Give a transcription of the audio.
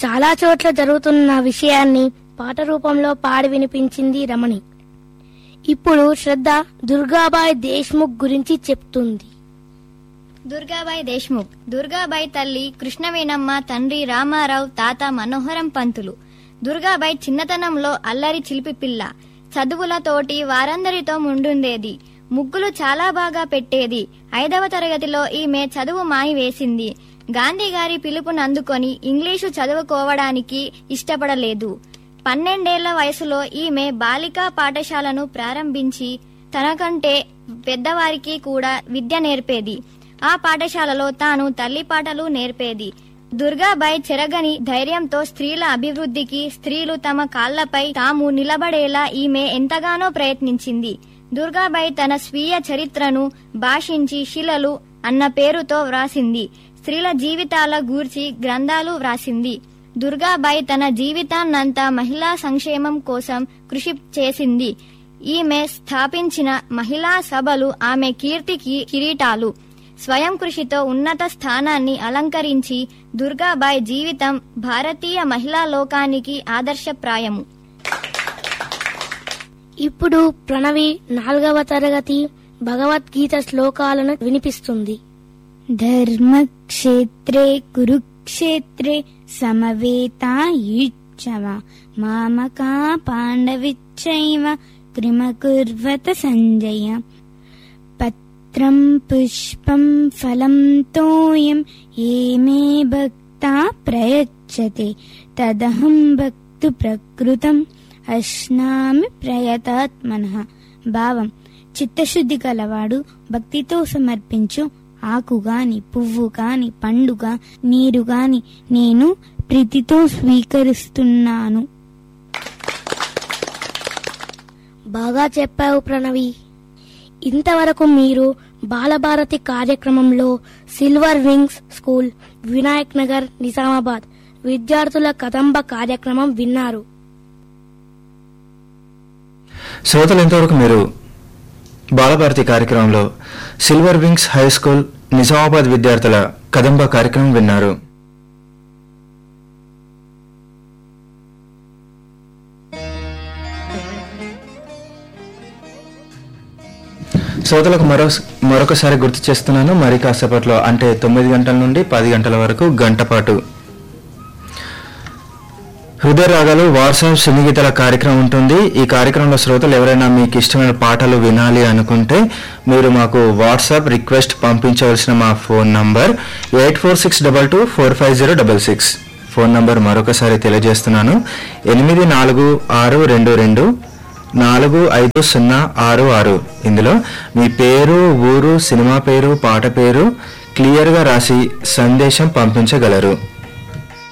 చాలా చోట్ల జరుగుతున్న విషయాన్ని పాట రూపంలో పాడి వినిపించింది రమణి ఇప్పుడు శ్రద్ధ దుర్గాబాయ్ దేశ్ముఖ్ గురించి చెప్తుంది దుర్గాబాయి దేశ్ముఖ్ దుర్గాబాయి తల్లి కృష్ణవేణమ్మ తండ్రి రామారావు తాత మనోహరం పంతులు దుర్గాబాయి చిన్నతనంలో అల్లరి చిలిపి పిల్ల చదువులతోటి వారందరితో ముండుండేది ముగ్గులు చాలా బాగా పెట్టేది ఐదవ తరగతిలో ఈమె చదువు మాయి వేసింది గాంధీ గారి పిలుపును అందుకొని ఇంగ్లీషు చదువుకోవడానికి ఇష్టపడలేదు పన్నెండేళ్ల వయసులో ఈమె బాలికా పాఠశాలను ప్రారంభించి తనకంటే పెద్దవారికి కూడా విద్య నేర్పేది ఆ పాఠశాలలో తాను తల్లి పాటలు నేర్పేది దుర్గాబాయ్ చెరగని ధైర్యంతో స్త్రీల అభివృద్ధికి స్త్రీలు తమ కాళ్లపై తాము నిలబడేలా ఈమె ఎంతగానో ప్రయత్నించింది దుర్గాబాయ్ తన స్వీయ చరిత్రను భాషించి శిలలు అన్న పేరుతో వ్రాసింది స్త్రీల జీవితాల గూర్చి గ్రంథాలు వ్రాసింది దుర్గాబాయి తన జీవితాన్నంతా మహిళా సంక్షేమం కోసం కృషి చేసింది ఈమె స్థాపించిన మహిళా సభలు ఆమె కీర్తికి కిరీటాలు స్వయం కృషితో ఉన్నత స్థానాన్ని అలంకరించి దుర్గాబాయ్ జీవితం భారతీయ మహిళా లోకానికి ఆదర్శప్రాయము ఇప్పుడు ప్రణవి నాలుగవ తరగతి భగవద్గీత శ్లోకాలను వినిపిస్తుంది ధర్మక్షేత్రే కురుక్షేత్రే సమవేతాయుచ్చవ మామకా పాండవిచ్చైవ క్రిమకుర్వత సంజయ పత్రం పుష్పం ఫలం తోయం ఏ మే భక్తా ప్రయచ్చతే తదహం భక్తు ప్రకృతం అశ్నామి ప్రయతాత్మన భావం చిత్తశుద్ధి కలవాడు భక్తితో సమర్పించు ఆకు గాని పువ్వు గాని పండుగ నీరు గాని నేను ప్రీతితో స్వీకరిస్తున్నాను బాగా చెప్పావు ప్రణవి ఇంతవరకు మీరు బాలభారతి కార్యక్రమంలో silver wings school Vinayak Nagar Nizamabad విద్యార్థుల కదంబ కార్యక్రమం విన్నారు శ్రోతలు ఇంతవరకు మీరు బాలభారతి కార్యక్రమంలో silver wings high school Nizamabad విద్యార్థుల కదంబ కార్యక్రమం విన్నారు శ్రోతలకు మరో మరొకసారి గుర్తు చేస్తున్నాను మరి కాసేపట్లో అంటే తొమ్మిది గంటల నుండి పది గంటల వరకు గంట పాటు హృదయ రాగాలు వాట్సాప్ సినిగీతల కార్యక్రమం ఉంటుంది ఈ కార్యక్రమంలో శ్రోతలు ఎవరైనా మీకు ఇష్టమైన పాటలు వినాలి అనుకుంటే మీరు మాకు వాట్సాప్ రిక్వెస్ట్ పంపించవలసిన మా phone number eight four six double two four five zero double six phone number మరొకసారి తెలియజేస్తున్నాను ఎనిమిది నాలుగు ఆరు రెండు రెండు నాలుగు ఐదు సున్నా ఆరు ఆరు ఇందులో మీ పేరు ఊరు సినిమా పేరు పాట పేరు క్లియర్గా రాసి సందేశం పంపించగలరు